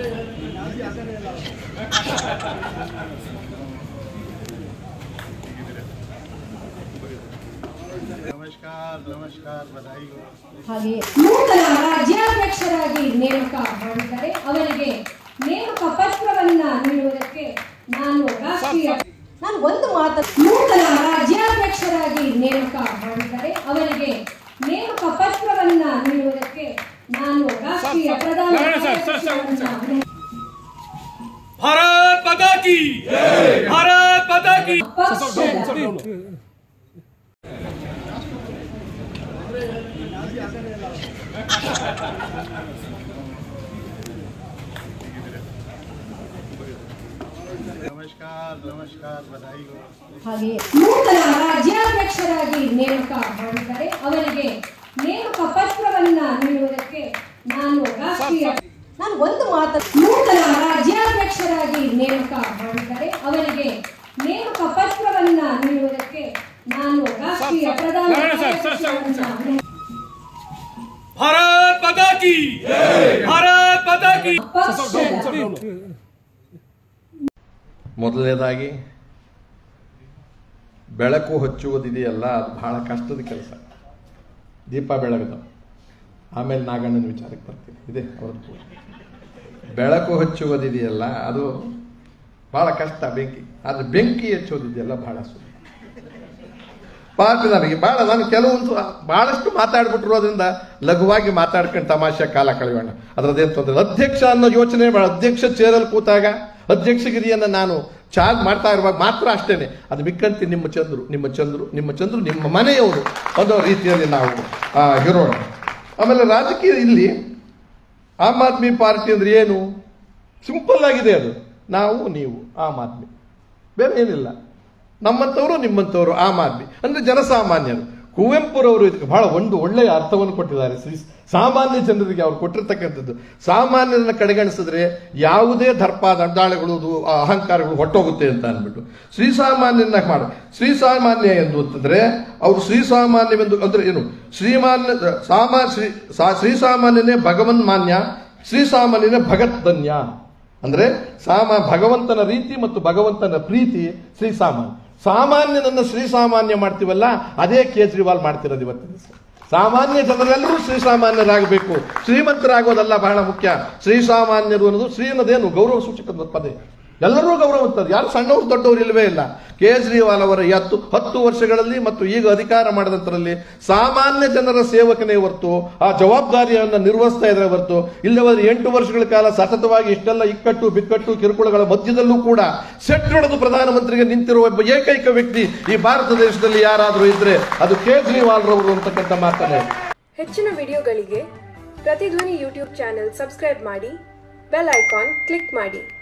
नमस्कार नमस्कार बधाई हो ಹಾಗೆಯೇ ನೂತನ ರಾಜ್ಯಾಧ್ಯಕ್ಷರಾಗಿ ನೇಮಕ ಮಾಡಿದ್ದಾರೆ ಅವರಿಗೆ ನೇಮಕ ಪತ್ರವನ್ನ ನೀಡುವುದಕ್ಕೆ ನಾನು ರಾಷ್ಟ್ರೀಯ ನಾನು ಒಂದು ಮಾತು ನೂತನ ರಾಜ್ಯಾಧ್ಯಕ್ಷರಾಗಿ ನೇಮಕ ಮಾಡಿದ್ದಾರೆ ಅವರಿಗೆ ನೇಮಕ ಪತ್ರವನ್ನ ನೀಡುವುದಕ್ಕೆ ನಾನು ರಾಷ್ಟ್ರೀಯ ಪ್ರಧಾನ ಕಾರ್ಯದರ್ಶಿಯವರನ್ನ भारत माता की भारत माता की ಪಕ್ಷದ नमस्कार नमस्कार बधाई हो ಹಾಗೆಯೇ ನೂತನ ರಾಜ್ಯಾಧ್ಯಕ್ಷರಾಗಿ ನೇಮಕ ಮಾಡಿದ್ದಾರೆ ಅವರಿಗೆ ನೇಮಕ ಪತ್ರವನ್ನ ನೀಡುವುದಕ್ಕೆ ನಾನು ರಾಷ್ಟ್ರೀಯ ನಾನು ಒಂದು ಮಾತು ನೂತನ ರಾಜ್ಯಾಧ್ಯಕ್ಷರಾಗಿ ನೇಮಕ ಮಾಡಿದ್ದಾರೆ ಅವರಿಗೆ ನೇಮಕ ಪತ್ರವನ್ನ ನೀಡುವುದಕ್ಕೆ ನಾನು ರಾಷ್ಟ್ರೀಯ ಪ್ರಧಾನ ಕಾರ್ಯದರ್ಶಿಯವರನ್ನ भारत माता की भारत माता की ಪಕ್ಷದ ಮೊದಲನೇದಾಗಿ ಬೆಳಕು ಹಚ್ಚುವುದಿದೆಯಲ್ಲ ಅದು ಬಹಳ ಕಷ್ಟದ ಕೆಲಸ ದೀಪ ಬೆಳಗದ ಆಮೇಲೆ ನಾಗಣ್ಣನ ವಿಚಾರಕ್ಕೆ ಬರ್ತೀನಿ ಇದೆ ಅವ್ರದ್ದು ಬೆಳಕು ಹಚ್ಚುವುದಿದೆಯಲ್ಲ ಅದು ಬಹಳ ಕಷ್ಟ ಬೆಂಕಿ ಆದರೆ ಬೆಂಕಿ ಹಚ್ಚೋದಿದೆಯಲ್ಲ ಬಹಳ ಸುಲಭ ಪಾರ್ಟಿ ನನಗೆ ಬಹಳ ನಾನು ಕೆಲವೊಂದು ಬಹಳಷ್ಟು ಮಾತಾಡ್ಬಿಟ್ಟಿರೋದ್ರಿಂದ ಲಘುವಾಗಿ ಮಾತಾಡ್ಕೊಂಡು ತಮಾಷೆ ಕಾಲ ಕಳೆಯೋಣ ಅದರದ್ದೇನು ತೊಂದರೆ ಇಲ್ಲ. ಅಧ್ಯಕ್ಷ ಅನ್ನೋ ಯೋಚನೆ ಬೇಡ ಅಧ್ಯಕ್ಷ ಚೇರಲ್ಲಿ ಕೂತಾಗ ಅಧ್ಯಕ್ಷಗಿರಿಯನ್ನು ನಾನು ಚಾರ್ಜ್ ಮಾಡ್ತಾ ಇರುವಾಗ ಮಾತ್ರ ಅಷ್ಟೇನೆ ಅದು ಮಿಕ್ಕಂತೆ ನಿಮ್ಮ ಚಂದ್ರು ನಿಮ್ಮ ಚಂದ್ರು ನಿಮ್ಮ ಚಂದ್ರು ನಿಮ್ಮ ಮನೆಯವರು ಅನ್ನೋ ರೀತಿಯಲ್ಲಿ ನಾವು ಆ, ಇರೋಣ ಆಮೇಲೆ ರಾಜಕೀಯ ಇಲ್ಲಿ ಆಮ್ ಆದ್ಮಿ ಪಾರ್ಟಿ ಅಂದ್ರೆ ಏನು ಸಿಂಪಲ್ ಆಗಿದೆ ಅದು ನಾವು ನೀವು ಆಮ್ ಆದ್ಮಿ ಬೇರೆ ಏನಿಲ್ಲ ನಮ್ಮಂಥವರು ನಿಮ್ಮಂಥವರು ಆಮ್ ಆದ್ಮಿ ಅಂದ್ರೆ ಜನಸಾಮಾನ್ಯರು ಕುವೆಂಪುರವರು ಇದಕ್ಕೆ ಬಹಳ ಒಂದು ಒಳ್ಳೆಯ ಅರ್ಥವನ್ನು ಕೊಟ್ಟಿದ್ದಾರೆ ಶ್ರೀ ಸಾಮಾನ್ಯ ಜನರಿಗೆ ಅವ್ರು ಕೊಟ್ಟಿರ್ತಕ್ಕಂಥದ್ದು ಸಾಮಾನ್ಯರನ್ನ ಕಡೆಗಣಿಸಿದ್ರೆ ಯಾವುದೇ ದರ್ಪ ದಂಡಾಳೆಗಳು ಆ ಅಹಂಕಾರಗಳು ಹೊಟ್ಟೋಗುತ್ತೆ ಅಂತ ಅಂದ್ಬಿಟ್ಟು ಶ್ರೀಸಾಮಾನ್ಯನ ಮಾಡ ಶ್ರೀಸಾಮಾನ್ಯ ಎಂದು ಅಂತಂದ್ರೆ ಅವರು ಶ್ರೀಸಾಮಾನ್ಯವೆಂದು ಅಂದ್ರೆ ಏನು ಶ್ರೀಮಾನ್ಯ ಸಾಮಾ ಶ್ರೀ ಸಾ- ಶ್ರೀಸಾಮಾನ್ಯನೇ ಭಗವನ್ ಮಾನ್ಯ ಶ್ರೀಸಾಮಾನ್ಯನೇ ಭಗತ್ತನ್ಯ ಅಂದ್ರೆ ಸಾಮ ಭಗವಂತನ ರೀತಿ ಮತ್ತು ಭಗವಂತನ ಪ್ರೀತಿ ಶ್ರೀಸಾಮಾನ್ಯ ಸಾಮಾನ್ಯನನ್ನ ಶ್ರೀಸಾಮಾನ್ಯ ಮಾಡ್ತೀವಲ್ಲ ಅದೇ ಕೇಜ್ರಿವಾಲ್ ಮಾಡ್ತಿರೋದು ಇವತ್ತಿನ ದಿವಸ ಸಾಮಾನ್ಯ ಜನರೆಲ್ಲರೂ ಶ್ರೀಸಾಮಾನ್ಯರಾಗಬೇಕು ಶ್ರೀಮಂತರಾಗೋದಲ್ಲ ಬಹಳ ಮುಖ್ಯ ಶ್ರೀಸಾಮಾನ್ಯರು ಅನ್ನೋದು ಶ್ರೀ ಅನ್ನೋದೇನು ಗೌರವ ಸೂಚಕದ ಪದ ಎಲ್ಲರೂ ಗೌರವಂತರು ಯಾರು ಸಣ್ಣವರು ದೊಡ್ಡವರು ಇಲ್ಲವೇ ಇಲ್ಲ ಕೇಜ್ರಿವಾಲ್ ಅವರ ಹತ್ತು ಹತ್ತು ವರ್ಷಗಳಲ್ಲಿ ಮತ್ತು ಈಗ ಅಧಿಕಾರ ಮಾಡಿದಂತರಲ್ಲಿ ಸಾಮಾನ್ಯ ಜನರ ಸೇವಕನೇ ಹೊರತು ಆ ಜವಾಬ್ದಾರಿಯನ್ನು ನಿರ್ವಹಿಸ್ತಾ ಇದ್ರೆ ಹೊರತು ಇಲ್ಲವಾದ್ರೆ ಎಂಟು ವರ್ಷಗಳ ಕಾಲ ಸತತವಾಗಿ ಇಷ್ಟೆಲ್ಲ ಇಕ್ಕಟ್ಟು ಬಿಕ್ಕಟ್ಟು ಕಿರುಕುಳಗಳ ಮಧ್ಯದಲ್ಲೂ ಕೂಡ ಸೆಟ್ ಹೊಡೆದು ಪ್ರಧಾನಮಂತ್ರಿಗೆ ನಿಂತಿರುವ ಒಬ್ಬ ಏಕೈಕ ವ್ಯಕ್ತಿ ಈ ಭಾರತ ದೇಶದಲ್ಲಿ ಯಾರಾದರೂ ಇದ್ರೆ ಅದು ಕೇಜ್ರಿವಾಲ್ ರವರು ಅಂತಕ್ಕಂಥ ಮಾತನ್ನೇ ಹೆಚ್ಚಿನ ವಿಡಿಯೋಗಳಿಗೆ ಪ್ರತಿಧ್ವನಿ ಯೂಟ್ಯೂಬ್ ಚಾನೆಲ್ ಸಬ್ಸ್ಕ್ರೈಬ್ ಮಾಡಿ ಬೆಲ್ ಐಕಾನ್ ಕ್ಲಿಕ್ ಮಾಡಿ